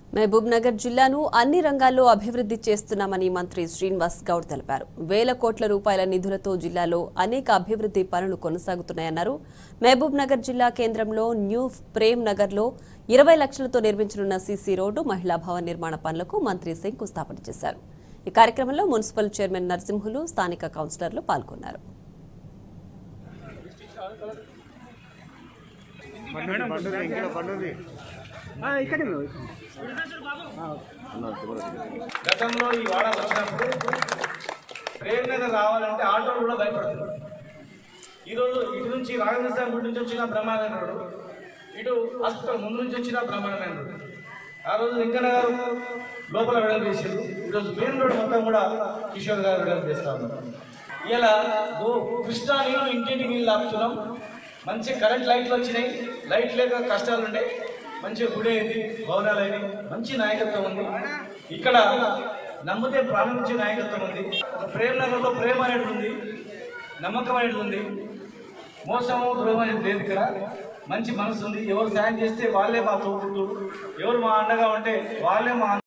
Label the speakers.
Speaker 1: మహబూబ్ నగర్ జిల్లాను అన్ని రంగాల్లో అభివృద్ధి చేస్తున్నామని మంత్రి శ్రీనివాస్ గౌడ్ తెలిపారు వేల కోట్ల రూపాయల నిధులతో జిల్లాలో అనేక అభివృద్ధి పనులు కొనసాగుతున్నాయన్నారు మహబూబ్ నగర్ జిల్లా కేంద్రంలో న్యూ ప్రేమ్ నగర్లో ఇరవై లక్షలతో నిర్మించనున్న సీసీ రోడ్డు మహిళా భవన్ నిర్మాణ పనులకు మంత్రి శంకుస్థాపన చేశారు ఈ కార్యక్రమంలో మున్సిపల్ చైర్మన్ నరసింహులు స్థానిక కౌన్సిలర్లు పాల్గొన్నారు
Speaker 2: పండుగ ఇంకా పండుగ
Speaker 3: గతంలో ఈ వాడ వచ్చినప్పుడు ట్రైన్ మీద రావాలంటే ఆటోలు కూడా భయపడుతుంది ఈరోజు ఇటు నుంచి రాఘవేంద్ర గుడి నుంచి వచ్చిన బ్రహ్మాండ రోడ్డు ఇటు హాస్పిటల్ ముందు నుంచి వచ్చిన బ్రహ్మాండమైన రోడ్డు ఆ రోజు వెంకన్న గారు లోపల వెడల్పు చేశారు ఈరోజు మెయిన్ రోడ్ మొత్తం కూడా కిషోర్ గారు వెడల్పు చేస్తా ఉన్నారు ఇలా దో- కృష్ణా నీళ్ళు ఇంటింటి నీళ్ళు ఆపుతున్నాం మంచి కరెంట్ లైట్లు వచ్చినాయి లైట్ లేక కష్టాలు ఉండే మంచి గుడి అయింది భవనాలు అయినాయి మంచి నాయకత్వం ఉంది ఇక్కడ నమ్మితే ప్రారంభించే నాయకత్వం ఉంది ప్రేమ నగర్లో ప్రేమ అనేది ఉంది నమ్మకం అనేది ఉంది మోసము ద్రోహం అనేది లేదు ఇక్కడ మంచి మనసు ఉంది ఎవరు సాయం చేస్తే వాళ్ళే మా తోడుకుంటూ ఎవరు మా అండగా ఉంటే వాళ్ళే మా